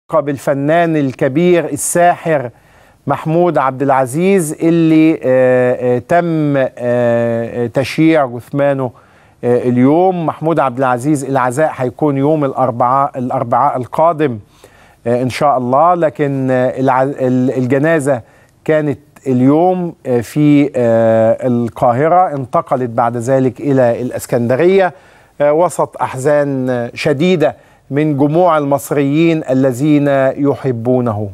بالفنان الكبير الساحر محمود عبد العزيز اللي آه، آه، تم آه، تشييع جثمانه اليوم محمود عبد العزيز العزاء هيكون يوم الاربعاء الاربعاء القادم ان شاء الله لكن الجنازه كانت اليوم في القاهره انتقلت بعد ذلك الى الاسكندريه وسط احزان شديده من جموع المصريين الذين يحبونه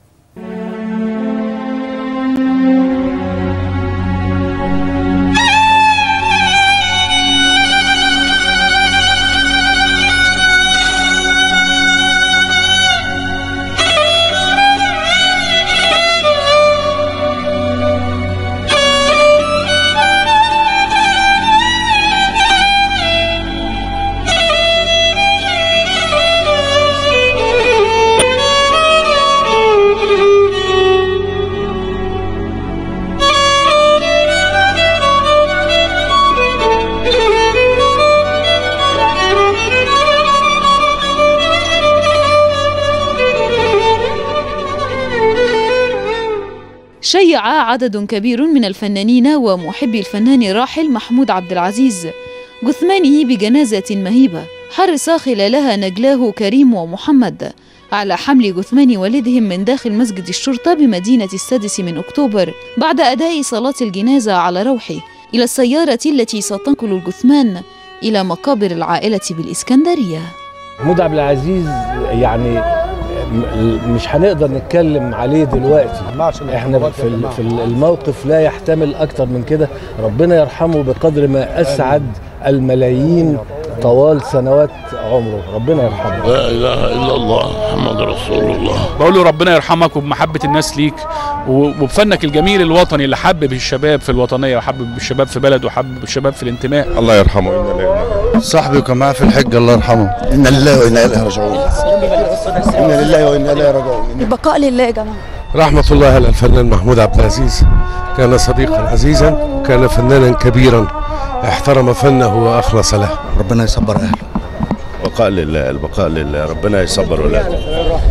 شيع عدد كبير من الفنانين ومحبي الفنان الراحل محمود عبد العزيز جثمانه بجنازة مهيبة حرص خلالها نجلاه كريم ومحمد على حمل جثمان والدهم من داخل مسجد الشرطة بمدينة السادس من أكتوبر بعد أداء صلاة الجنازة على روحه إلى السيارة التي ستنقل الجثمان إلى مقابر العائلة بالإسكندرية محمود عبد العزيز يعني مش هنقدر نتكلم عليه دلوقتي احنا في في الموقف لا يحتمل اكتر من كده ربنا يرحمه بقدر ما اسعد الملايين طوال سنوات عمره ربنا يرحمه لا اله الا الله محمد رسول الله بقول له ربنا يرحمك وبمحبه الناس ليك وبفنك الجميل الوطني اللي حبب الشباب في الوطنيه وحبب الشباب في بلده وحبب الشباب في الانتماء الله يرحمه انا لله صاحبي وكان معاه في الحج الله يرحمه انا لله وانا اليه راجعون انا لله وانا اليه راجعون البقاء لله يا جماعه رحمة الله على الفنان محمود عبد العزيز كان صديقا عزيزا كان فنانا كبيرا احترم فنه وأخلص له ربنا يصبر أهله بقاء لله البقاء لله ربنا يصبر ولاده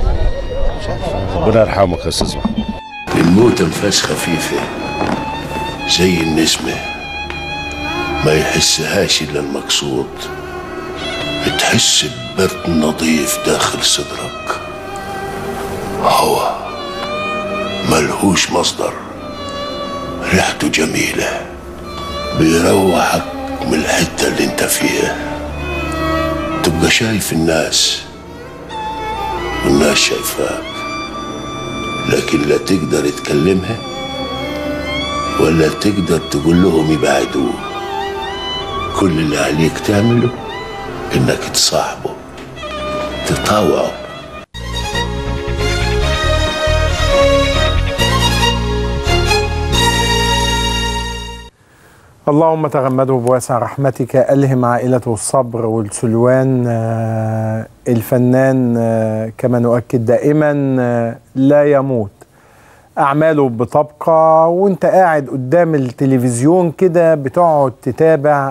ربنا يرحمك يا استاذ الموت انفاس خفيفة زي النسمة ما يحسهاش إلا المقصود بتحس ببرد نظيف داخل صدرك هوا ملهوش مصدر ريحته جميلة بيروحك من الحتة اللي انت فيها تبقى شايف الناس والناس شايفاك لكن لا تقدر تكلمها ولا تقدر تقول لهم يبعدوه كل اللي عليك تعمله انك تصاحبه تطاوعه اللهم تغمده بواسع رحمتك ألهم عائلته الصبر والسلوان آه، الفنان آه، كما نؤكد دائما آه، لا يموت أعماله بتبقى وانت قاعد قدام التلفزيون كده بتقعد تتابع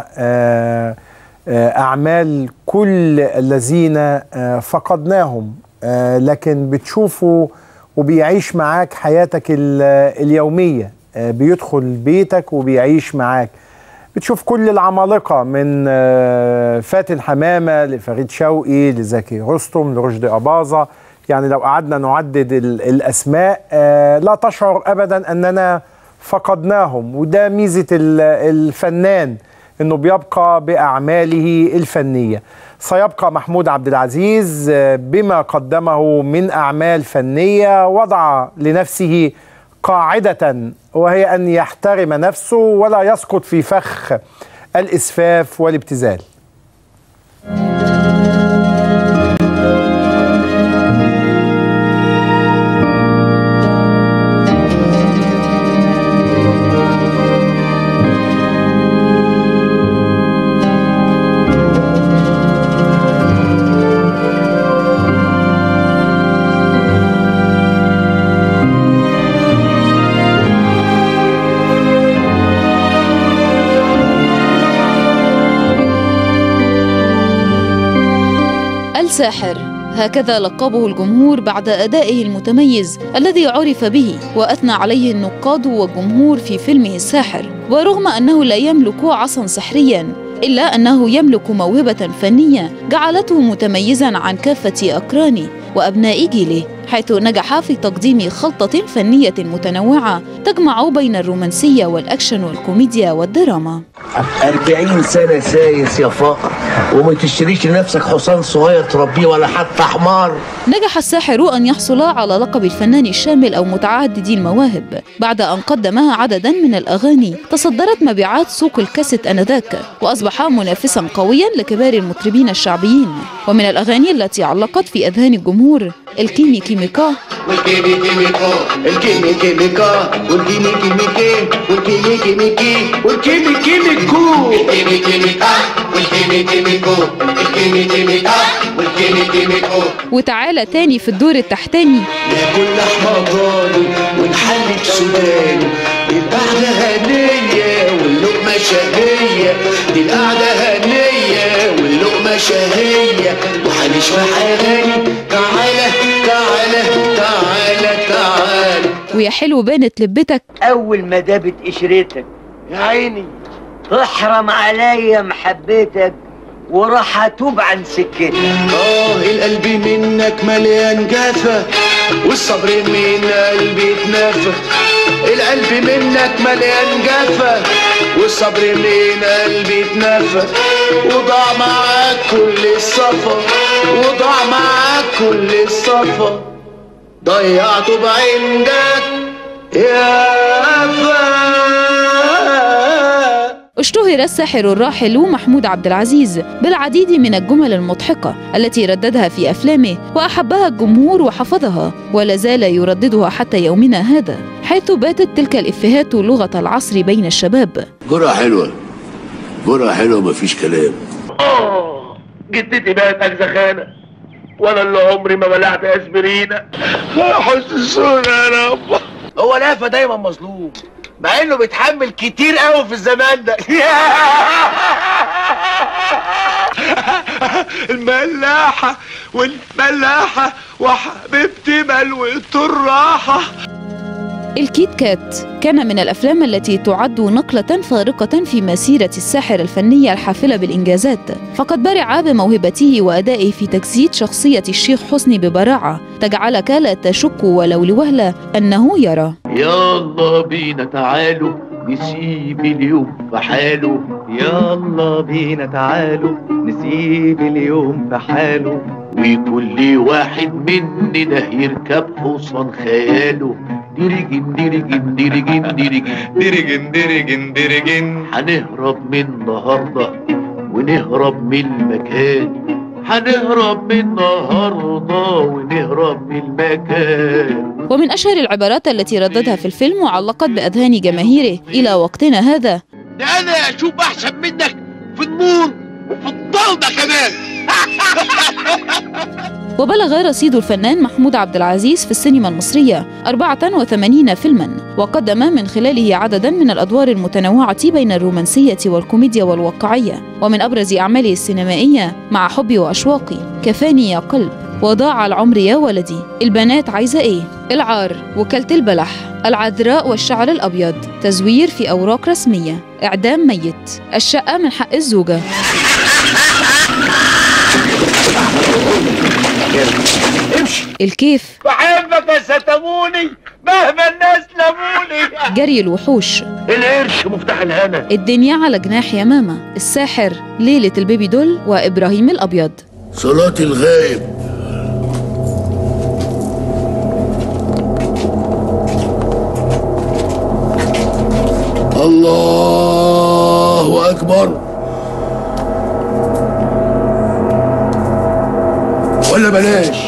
أعمال كل الذين فقدناهم لكن بتشوفه وبيعيش معاك حياتك اليومية بيدخل بيتك وبيعيش معاك بتشوف كل العمالقه من آه، فاتن حمامه لفريد شوقي لزكي رستم لرشدي اباظه يعني لو قعدنا نعدد الاسماء آه، لا تشعر ابدا اننا فقدناهم وده ميزه الفنان انه بيبقى باعماله الفنيه سيبقى محمود عبد العزيز آه، بما قدمه من اعمال فنيه وضع لنفسه قاعدة وهي أن يحترم نفسه ولا يسقط في فخ الإسفاف والابتذال الساحر هكذا لقبه الجمهور بعد أدائه المتميز الذي عرف به وأثنى عليه النقاد والجمهور في فيلمه الساحر ورغم أنه لا يملك عصا سحريا إلا أنه يملك موهبة فنية جعلته متميزا عن كافة أقرانه وأبناء جيله حيث نجح في تقديم خلطة فنية متنوعة تجمع بين الرومانسية والأكشن والكوميديا والدراما أربعين سنة سايس يا فقر وما تشتريش لنفسك حصان صغير تربيه ولا حتى حمار نجح الساحر أن يحصل على لقب الفنان الشامل أو متعدد المواهب بعد أن قدم عددا من الأغاني تصدرت مبيعات سوق الكاسيت آنذاك وأصبح منافسا قويا لكبار المطربين الشعبيين ومن الأغاني التي علقت في أذهان الجمهور الكيمي كيميكا والكيمي كيميكو الكيمي كيميكا والكيمي كيميكي والكيمي كيميكي والكيمي كيميكو الكيمي كيميكا والكيمي كيميكو الكيمي كيميكا والكيمي كيميكو وتعالى تاني في الدور التحتاني ناكل لحمة ضاني ونحلك سوداني دي القعدة هنية واللقمة شهية دي القعدة هنية واللقمة شهية وهنشرح أغاني تعالى تعالى تعالى تعالى ويا حلو بانت لبتك أول ما دابت قشرتك يا عيني تحرم عليا محبتك وراح اتوب عن سكتك اه القلب منك مليان جافة والصبر من قلبي اتنفى القلب منك مليان جافة والصبر من قلبي اتنفى وضاع معاك كل الصفا وضاع معاك كل الصفا ضيعته بعندك يا فا اشتهر الساحر الراحل محمود عبد العزيز بالعديد من الجمل المضحكة التي رددها في أفلامه وأحبها الجمهور وحفظها ولا زال يرددها حتى يومنا هذا حيث باتت تلك الإفيهات لغة العصر بين الشباب جرعة حلوة جرعة حلوة مفيش كلام اه جدتي بقت زخانة وانا اللي عمري ما بلعت اسبرينا حسسونا يا رب هو لافة دايما مظلوم مع انه بيتحمل كتير قوي في الزمان ده الملاحة والملاحة وحبيبتي ملوت الراحة الكيت كات كان من الأفلام التي تعد نقلة فارقة في مسيرة الساحر الفنية الحافلة بالإنجازات فقد برع بموهبته وأدائه في تجسيد شخصية الشيخ حسني ببراعة تجعلك لا تشك ولو لوهلة أنه يرى يلا بينا تعالوا نسيب اليوم في حاله يلا بينا تعالوا نسيب اليوم في حاله وكل واحد مننا يركب حصان خياله ديرجن ديرجن ديرجن ديرجن ديرجن ديرجن ديرجن هنهرب من النهارده ونهرب من المكان هنهرب من النهارده ونهرب من المكان ومن أشهر العبارات التي رددها في الفيلم وعلقت بأذهان جماهيره إلى وقتنا هذا ده انا اشوف احسن منك في النور وفي الضلمه كمان وبلغ رصيد الفنان محمود عبد العزيز في السينما المصرية 84 فيلما وقدم من خلاله عددا من الأدوار المتنوعة بين الرومانسية والكوميديا والواقعية ومن أبرز أعماله السينمائية مع حبي وأشواقي كفاني يا قلب وضاع العمر يا ولدي البنات عايزة إيه العار وكالة البلح العذراء والشعر الأبيض تزوير في أوراق رسمية إعدام ميت الشقة من حق الزوجة امشي الكيف بحبك يا ستموني مهما الناس لموني جري الوحوش القرش مفتاح الهنا الدنيا على جناح يمامة الساحر ليلة البيبي دول وإبراهيم الأبيض صلاة الغائب الله أكبر ولا بلاش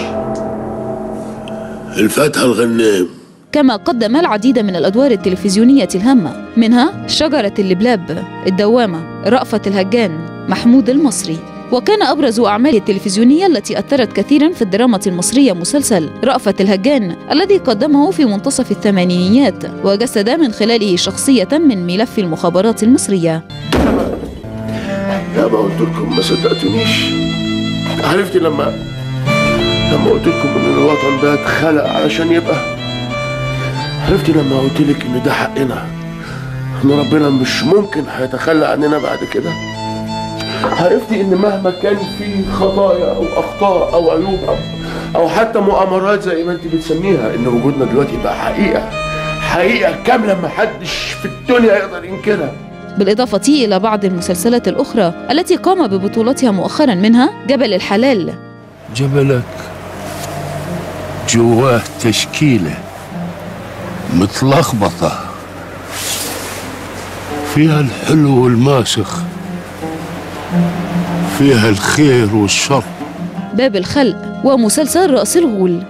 الفاتحة الغنام كما قدم العديد من الأدوار التلفزيونية الهامة منها شجرة اللبلاب الدوامة رأفت الهجان محمود المصري وكان أبرز أعماله التلفزيونية التي أثرت كثيرا في الدراما المصرية مسلسل رأفت الهجان الذي قدمه في منتصف الثمانينيات وجسد من خلاله شخصية من ملف المخابرات المصرية يا ما قلت لكم ما صدقتونيش عرفت لما لما قلت لكم ان الوطن ده اتخلق علشان يبقى عرفتي لما قلت لك ان ده حقنا ان ربنا مش ممكن هيتخلى عننا بعد كده عرفتي ان مهما كان في خطايا او اخطاء او عيوب او, أو حتى مؤامرات زي ما انت بتسميها ان وجودنا دلوقتي بقى حقيقه حقيقه كامله محدش في الدنيا يقدر ينكرها بالإضافة إلى بعض المسلسلات الأخرى التي قام ببطولتها مؤخرا منها جبل الحلال جبلك جواه تشكيلة متلخبطة فيها الحلو والماسخ فيها الخير والشر باب الخلق ومسلسل رأس الغول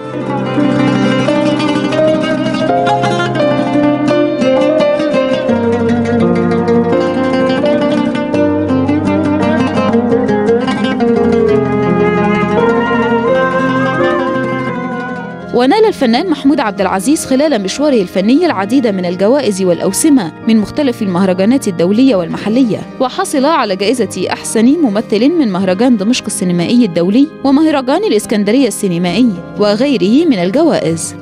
ونال الفنان محمود عبد العزيز خلال مشواره الفني العديد من الجوائز والأوسمة من مختلف المهرجانات الدولية والمحلية وحصل على جائزة أحسن ممثل من مهرجان دمشق السينمائي الدولي ومهرجان الإسكندرية السينمائي وغيره من الجوائز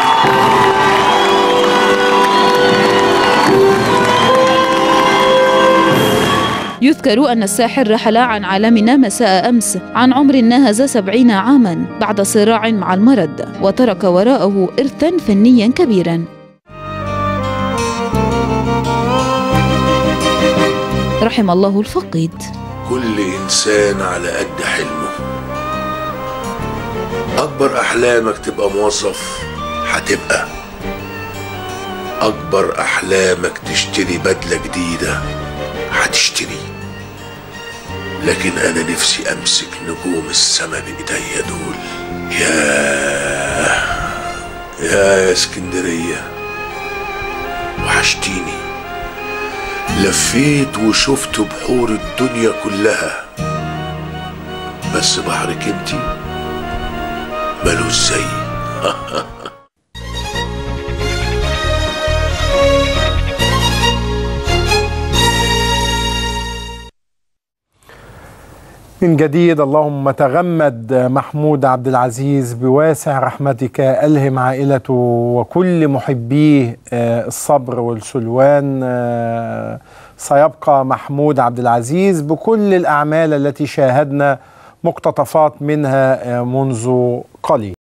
يذكر أن الساحر رحل عن عالمنا مساء أمس عن عمر ناهز سبعين عاما بعد صراع مع المرض وترك وراءه إرثا فنيا كبيرا رحم الله الفقيد كل إنسان على قد حلمه أكبر أحلامك تبقى موظف هتبقى أكبر أحلامك تشتري بدلة جديدة هتشتري لكن أنا نفسي أمسك نجوم السما بإيديا دول يا يا يا اسكندرية وحشتيني لفيت وشفت بحور الدنيا كلها بس بحرك انتي ملوش زي من جديد اللهم تغمد محمود عبد العزيز بواسع رحمتك ألهم عائلته وكل محبيه الصبر والسلوان سيبقى محمود عبد العزيز بكل الأعمال التي شاهدنا مقتطفات منها منذ قليل